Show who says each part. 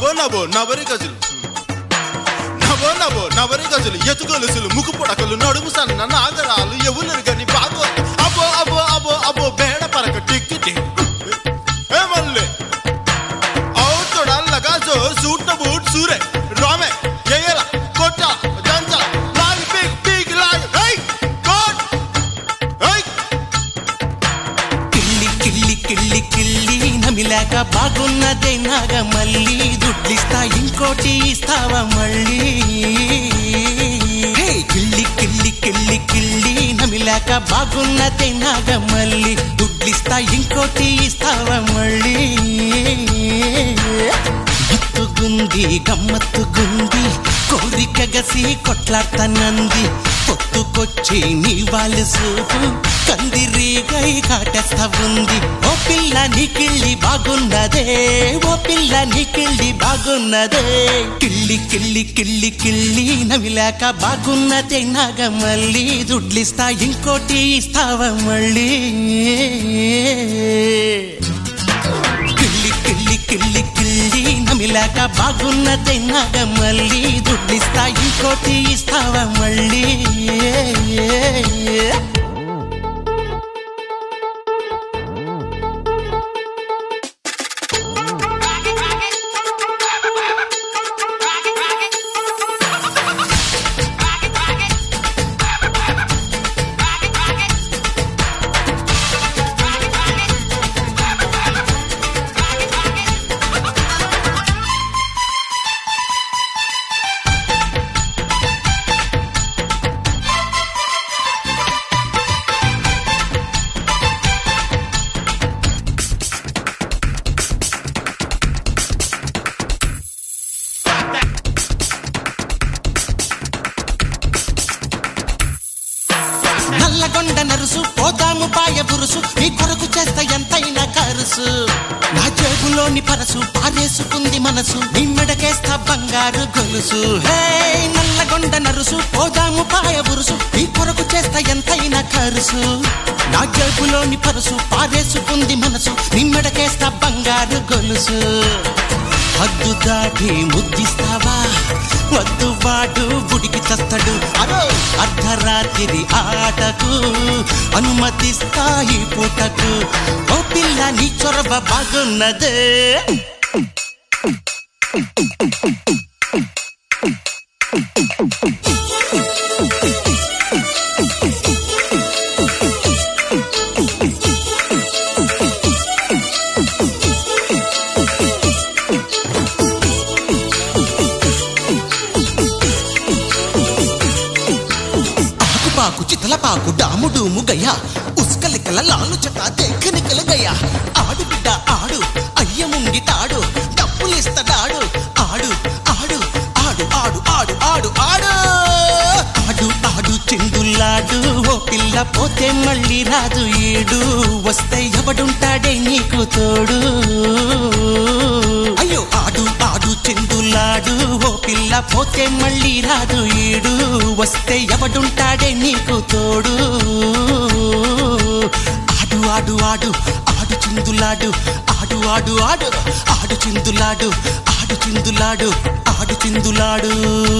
Speaker 1: నవో నవో నవరి గజులు నవో నవో నవరి గజులు ఎతుగొలుసులు ముక్కు పొడకలు నడుము సన్న నాగరాలు ఎవరు గని బాగో అబో అబో అబో అబో బేడ పరక టిక్కి టిక్ ఏ మల్లె అవుతోడల్లగా జో సూట్న బూట్ సూరే రామే ఎయల కొట్ట దంచ లాగి పిక్ పిక్ లాగి హై కోట్ హై
Speaker 2: కిళ్ళి కిళ్ళి కిళ్ళి కిళ్ళి నమిలాక బాగున్నదే నాగ మళ్ళీ దుడ్లిస్తా ఇంకోటి ఇస్తావా మళ్ళీ హే, కిళ్ళి కిళ్ళి కిళ్ళి కిళ్ళి నమిలాక బాగున్నదే నాగ మళ్ళీ దుడ్లిస్తా ఇంకోటి ఇస్తావా మళ్ళీ మత్తుగుంది గమ్మత్తుగుంది కోరిక గసి కొట్లాడతానంది పొత్తుకొచ్చి నీ వాళ్ళు సూపు కందిరీగై కాటేస్తా ఉంది ఓ పిల్ల నీకిళ్ళి బాగున్నదే ఓ పిల్ల నీకిళ్ళి బాగున్నదే కిళ్ళి కిళ్ళి కిళ్ళి కిళ్ళి నవిలాక బాగున్నదే నాగ మళ్ళీ దుడ్లిస్తా ఇంకోటి ఇస్తావా మళ్ళీ కిళ్ళి కిళ్ళి కిళ్ళి కిళ్ళి నమిలాక బాగున్నదే నాగ మళ్ళీ దుడ్లిస్తా ఇంకోటి ఇస్తావా మళ్ళీ నల్లగొండ నరుసు పోదాము పాయ బురుసు నీ కొరకు చేస్తా ఎంతైనా కరుసు నా జేబులోని పరసు పారేసుకుంది మనసు నీ మెడకేస్తా బంగారు గొలుసు హే నల్లగొండ నరుసు పోదాము పాయ బురుసు నీ కొరకు చేస్తా ఎంతైనా కరుసు నా జేబులోని పరసు పారేసుకుంది మనసు నీ మెడకేస్తా బంగారు గొలుసు హద్దు దాటి ముద్దిస్తావా వద్దు వాడు గుడికి చస్తాడు అరో అర్ధరాత్రి ఆటకు అనుమతిస్తాయి పూటకు ఓ పిల్ల నీ చొరవ బాగున్నదే ఆకుపాకు చితలపాకు డాముడూము గయ ఉస్కలికల లాలు చట దేఖనికల గయ ఆడు బిడ్డ ఆడు అయ్య ముంగిటాడు డబ్బులిస్తడాడు ఆడు ఆడు ఆడు ఆడు ఆడు ఆడు ఆడు ఆడు ఆడు చెందులాడు ఓ పిల్ల పోతే మళ్ళీ రాదు ఈడు వస్తే ఎవడుంటాడే నీకు తోడు అయ్యో ఆడు ఆడు చెందులాడు ఓ పిల్ల పోతే మళ్ళీ రాదు ఈడు వస్తే ఎవడుంటాడే నీకు తోడు ఆడు ఆడు ఆడు ఆడు చిందులాడు ఆడు ఆడు ఆడు ఆడు చిందులాడు ఆడు చిందులాడు ఆడు చిందులాడు